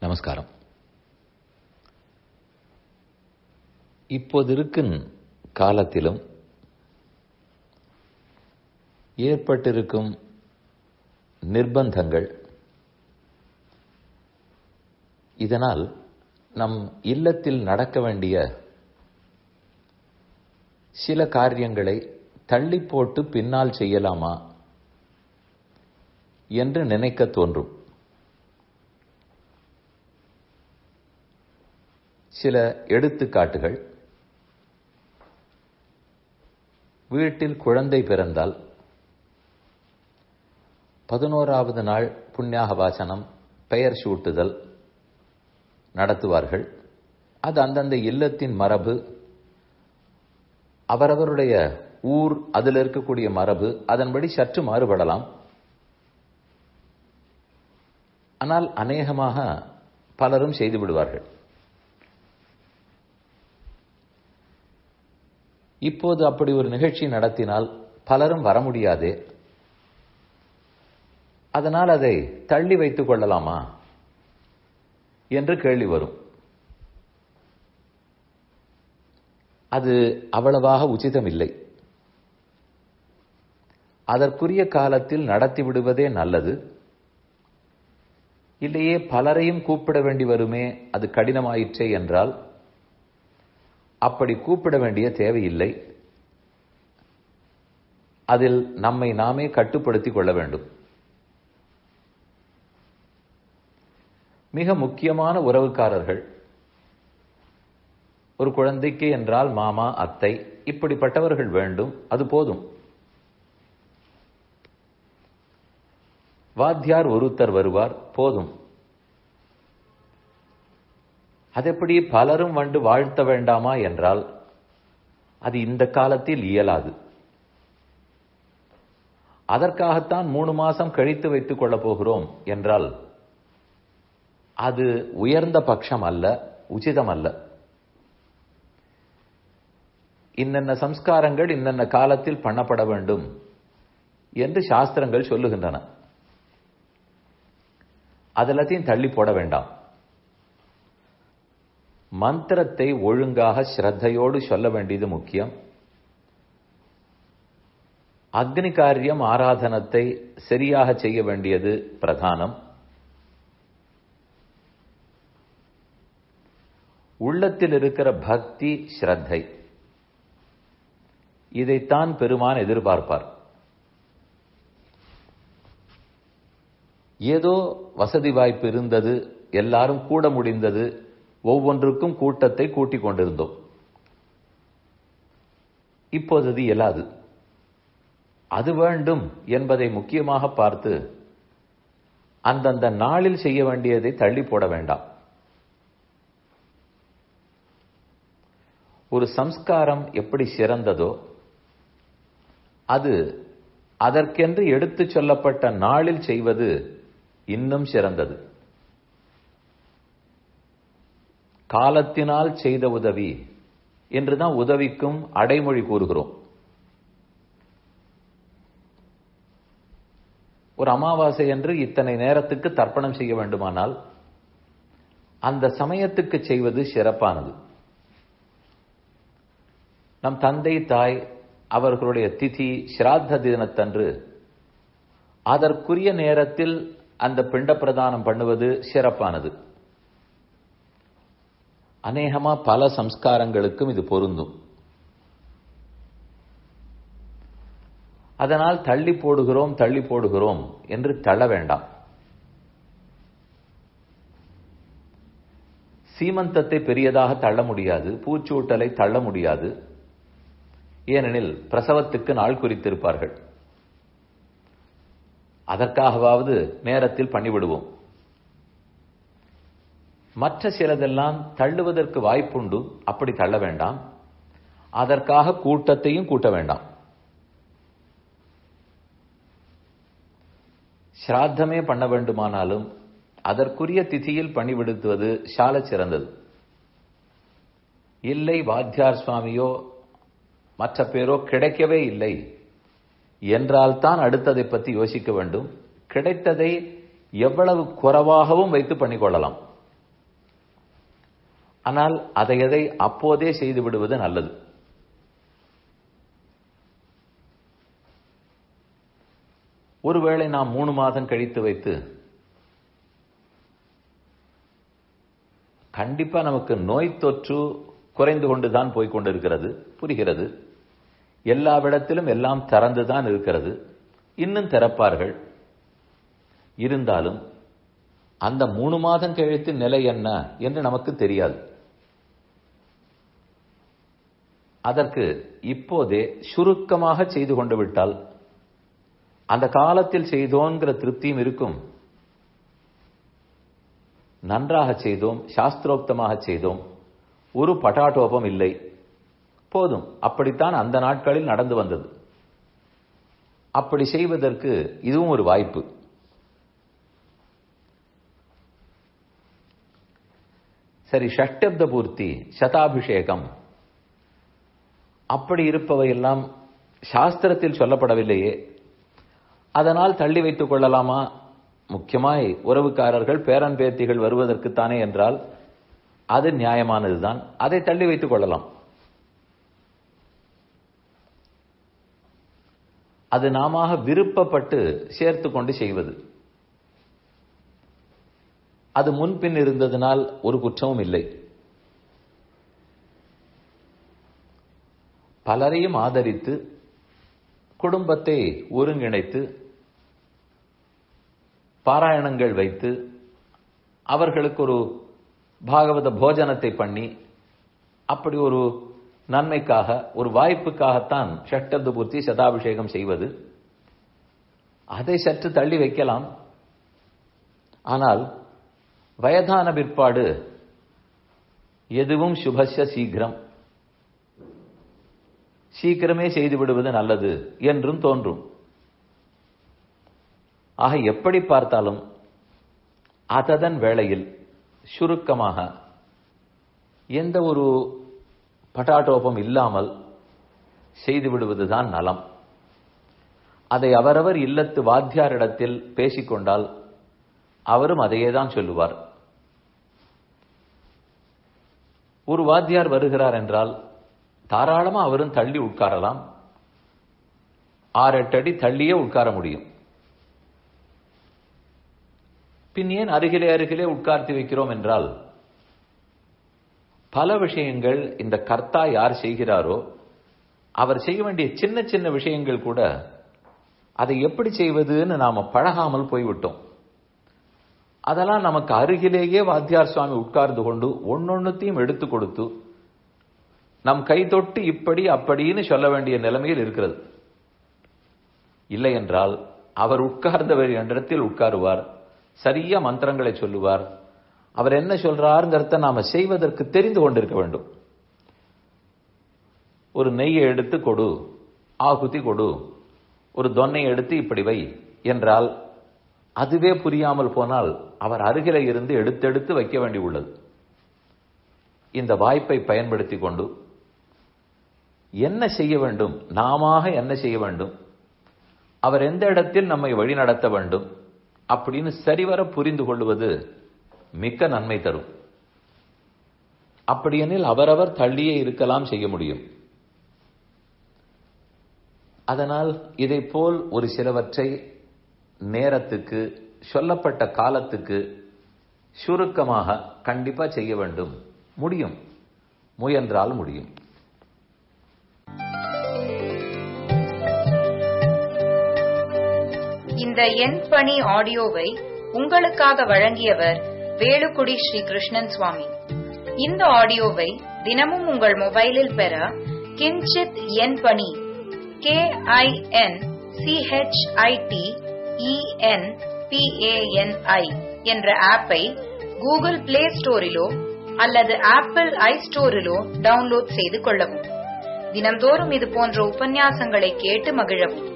நமஸ்காரம் இப்போது இருக்கும் காலத்திலும் ஏற்பட்டிருக்கும் நிர்பந்தங்கள் இதனால் நம் இல்லத்தில் நடக்க வேண்டிய சில காரியங்களை தள்ளி போட்டு பின்னால் செய்யலாமா என்று நினைக்க தோன்றும் சில எடுத்துக்காட்டுகள் வீட்டில் குழந்தை பிறந்தால் பதினோராவது நாள் புண்ணியாக வாசனம் பெயர் சூட்டுதல் நடத்துவார்கள் அது அந்தந்த இல்லத்தின் மரபு அவரவருடைய ஊர் அதில் இருக்கக்கூடிய மரபு அதன்படி சற்று மாறுபடலாம் ஆனால் அநேகமாக பலரும் செய்து விடுவார்கள் இப்போது அப்படி ஒரு நிகழ்ச்சி நடத்தினால் பலரும் வர முடியாதே அதனால் அதை தள்ளி வைத்துக் கொள்ளலாமா என்று கேள்வி வரும் அது அவ்வளவாக உச்சிதமில்லை அதற்குரிய காலத்தில் நடத்தி விடுவதே நல்லது இல்லையே பலரையும் கூப்பிட வேண்டி வருமே அது கடினமாயிற்றே என்றால் அப்படி கூப்பிட வேண்டிய தேவையில்லை அதில் நம்மை நாமே கட்டுப்படுத்திக் கொள்ள வேண்டும் மிக முக்கியமான உறவுக்காரர்கள் ஒரு குழந்தைக்கு என்றால் மாமா அத்தை இப்படிப்பட்டவர்கள் வேண்டும் அது போதும் வாத்தியார் ஒருத்தர் வருவார் போதும் அதெப்படி பலரும் வந்து வாழ்த்த வேண்டாமா என்றால் அது இந்த காலத்தில் இயலாது அதற்காகத்தான் மூணு மாசம் கழித்து வைத்துக் கொள்ளப் போகிறோம் என்றால் அது உயர்ந்த பட்சம் அல்ல உச்சிதம் அல்ல இன்னென்ன சம்ஸ்காரங்கள் இன்னென்ன காலத்தில் பண்ணப்பட வேண்டும் என்று சாஸ்திரங்கள் சொல்லுகின்றன அதெல்லாத்தையும் தள்ளி போட வேண்டாம் மந்திரத்தை ஒழுங்காக ஸ்ரத்தையோடு சொல்ல வேண்டியது முக்கியம் அக்னி காரியம் ஆராதனத்தை சரியாக செய்ய வேண்டியது பிரதானம் உள்ளத்தில் இருக்கிற பக்தி ஸ்ரத்தை இதைத்தான் பெருமான் எதிர்பார்ப்பார் ஏதோ வசதி வாய்ப்பு இருந்தது எல்லாரும் கூட முடிந்தது ஒவ்வொன்றுக்கும் கூட்டத்தை கூட்டிக் கொண்டிருந்தோம் இப்போது அது இயலாது அது வேண்டும் என்பதை முக்கியமாக பார்த்து அந்தந்த நாளில் செய்ய வேண்டியதை தள்ளி போட வேண்டாம் ஒரு சம்ஸ்காரம் எப்படி சிறந்ததோ அது அதற்கென்று எடுத்துச் சொல்லப்பட்ட நாளில் செய்வது இன்னும் சிறந்தது காலத்தினால் செய்த உதவி என்றுதான் உதவிக்கும் அடைமொழி கூறுகிறோம் ஒரு அமாவாசை என்று இத்தனை நேரத்துக்கு தர்ப்பணம் செய்ய வேண்டுமானால் அந்த சமயத்துக்கு செய்வது சிறப்பானது நம் தந்தை தாய் அவர்களுடைய திதி ஸ்ராத்த தினத்தன்று அதற்குரிய நேரத்தில் அந்த பிண்ட பிரதானம் பண்ணுவது சிறப்பானது அநேகமா பல சம்ஸ்காரங்களுக்கும் இது பொருந்தும் அதனால் தள்ளி போடுகிறோம் தள்ளி போடுகிறோம் என்று தள்ள வேண்டாம் சீமந்தத்தை பெரியதாக தள்ள முடியாது பூச்சூட்டலை தள்ள முடியாது ஏனெனில் பிரசவத்துக்கு நாள் குறித்திருப்பார்கள் அதற்காகவாவது நேரத்தில் பண்ணிவிடுவோம் மற்ற சிலதெல்லாம் தள்ளுவதற்கு வாய்ப்புண்டு அப்படி தள்ள வேண்டாம் அதற்காக கூட்டத்தையும் கூட்ட வேண்டாம் ஸ்ராத்தமே பண்ண வேண்டுமானாலும் அதற்குரிய திதியில் பணிவிடுத்துவது சால சிறந்தது இல்லை வாத்தியார் சுவாமியோ மற்ற பேரோ கிடைக்கவே இல்லை என்றால் தான் அடுத்ததை பற்றி யோசிக்க வேண்டும் கிடைத்ததை எவ்வளவு குறைவாகவும் வைத்து பண்ணிக்கொள்ளலாம் ஆனால் அதை எதை அப்போதே செய்து விடுவது நல்லது ஒருவேளை நாம் மூணு மாதம் கழித்து வைத்து கண்டிப்பா நமக்கு நோய் தொற்று குறைந்து கொண்டுதான் போய் கொண்டிருக்கிறது புரிகிறது எல்லாவிடத்திலும் எல்லாம் திறந்துதான் இருக்கிறது இன்னும் திறப்பார்கள் இருந்தாலும் அந்த மூணு மாதம் கழித்து நிலை என்ன என்று நமக்கு தெரியாது அதற்கு இப்போதே சுருக்கமாக செய்து கொண்டு விட்டால் அந்த காலத்தில் செய்தோங்கிற திருப்தியும் இருக்கும் நன்றாக செய்தோம் சாஸ்திரோக்தமாக செய்தோம் ஒரு பட்டாட்டோபம் இல்லை போதும் அப்படித்தான் அந்த நாட்களில் நடந்து வந்தது அப்படி செய்வதற்கு இதுவும் ஒரு வாய்ப்பு சரி ஷஷ்டப்த பூர்த்தி சதாபிஷேகம் அப்படி இருப்பவையெல்லாம் சாஸ்திரத்தில் சொல்லப்படவில்லையே அதனால் தள்ளி வைத்துக் கொள்ளலாமா முக்கியமாய் உறவுக்காரர்கள் பேரன் பேத்திகள் வருவதற்குத்தானே என்றால் அது நியாயமானதுதான் அதை தள்ளி வைத்துக் கொள்ளலாம் அது நாம விருப்பப்பட்டு சேர்த்து கொண்டு செய்வது அது முன்பின் இருந்ததனால் ஒரு குற்றமும் இல்லை பலரையும் ஆதரித்து குடும்பத்தை ஒருங்கிணைத்து பாராயணங்கள் வைத்து அவர்களுக்கு ஒரு பாகவத போஜனத்தை பண்ணி அப்படி ஒரு நன்மைக்காக ஒரு வாய்ப்புக்காகத்தான் ஷட்டப்த பூர்த்தி சதாபிஷேகம் செய்வது அதை சற்று தள்ளி வைக்கலாம் ஆனால் வயதான பிற்பாடு எதுவும் சுபஸ்ய சீக்கிரம் சீக்கிரமே செய்து விடுவது நல்லது என்றும் தோன்றும் ஆக எப்படி பார்த்தாலும் அததன் வேளையில் சுருக்கமாக எந்த ஒரு பட்டாட்டோபம் இல்லாமல் செய்து விடுவதுதான் நலம் அதை அவரவர் இல்லத்து வாத்தியாரிடத்தில் பேசிக்கொண்டால் அவரும் அதையே தான் சொல்லுவார் ஒரு வாத்தியார் வருகிறார் என்றால் தாராளமா அவரும் தள்ளி உட்காரலாம் ஆறு எட்டு அடி தள்ளியே உட்கார முடியும் பின் ஏன் அருகிலே அருகிலே உட்கார்த்தி வைக்கிறோம் என்றால் பல விஷயங்கள் இந்த கர்த்தா யார் செய்கிறாரோ அவர் செய்ய வேண்டிய சின்ன சின்ன விஷயங்கள் கூட அதை எப்படி செய்வதுன்னு நாம பழகாமல் போய்விட்டோம் அதெல்லாம் நமக்கு அருகிலேயே வாத்தியார் சுவாமி உட்கார்ந்து கொண்டு ஒன்னொன்னுத்தையும் எடுத்து கொடுத்து நம் கை தொட்டு இப்படி அப்படின்னு சொல்ல வேண்டிய நிலைமையில் இருக்கிறது இல்லை என்றால் அவர் உட்கார்ந்தவர் இடத்தில் உட்காருவார் சரியா மந்திரங்களை சொல்லுவார் அவர் என்ன சொல்றாருங்கிறத நாம செய்வதற்கு தெரிந்து கொண்டிருக்க வேண்டும் ஒரு நெய்யை எடுத்து கொடு ஆகுதி கொடு ஒரு தொன்னையை எடுத்து இப்படி வை என்றால் அதுவே புரியாமல் போனால் அவர் அருகில இருந்து எடுத்தெடுத்து வைக்க வேண்டி உள்ளது இந்த வாய்ப்பை பயன்படுத்தி கொண்டு என்ன செய்ய வேண்டும் நாம என்ன செய்ய வேண்டும் அவர் எந்த இடத்தில் நம்மை வழிநடத்த வேண்டும் அப்படின்னு சரிவர புரிந்து கொள்வது மிக்க நன்மை தரும் அப்படியெனில் அவரவர் தள்ளியே இருக்கலாம் செய்ய முடியும் அதனால் இதை போல் ஒரு சிலவற்றை நேரத்துக்கு சொல்லப்பட்ட காலத்துக்கு சுருக்கமாக கண்டிப்பா செய்ய வேண்டும் முடியும் முயன்றால் முடியும் இந்த எண் பணி ஆடியோவை உங்களுக்காக வழங்கியவர் வேலுக்குடி ஸ்ரீ கிருஷ்ணன் சுவாமி இந்த ஆடியோவை தினமும் உங்கள் மொபைலில் பெற கிஞ்சித் எண் பணி கே ஐ என் சிஹெச்ஐடி இஎன் பிஏஎன்ஐ என்ற ஆப்பை கூகுள் பிளே ஸ்டோரிலோ அல்லது ஆப்பிள் ஐ ஸ்டோரிலோ டவுன்லோட் செய்து கொள்ளவும் தினம்தோறும் இது போன்ற உபன்யாசங்களை கேட்டு மகிழவும்